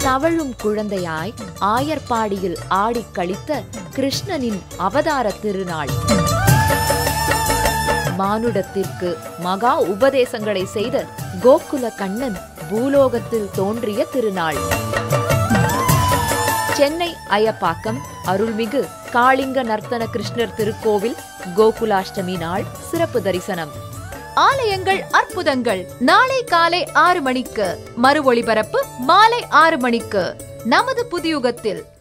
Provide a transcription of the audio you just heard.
தவழும் குழந்தையாய் ஆயர்பாடியில் ஆடிக் கழித்த கிருஷ்ணனின் அவதார திருநாள் மானுடத்திற்கு மகா உபதேசங்களை செய்த கோகுல கண்ணன் பூலோகத்தில் தோன்றிய திருநாள் சென்னை அயப்பாக்கம் அருள்மிகு காளிங்க நர்த்தன கிருஷ்ணர் திருக்கோவில் கோகுலாஷ்டமி நாள் சிறப்பு தரிசனம் ஆலயங்கள் அற்புதங்கள் நாளை காலை ஆறு மணிக்கு மறு ஒளிபரப்பு மாலை ஆறு மணிக்கு நமது புதியுகத்தில்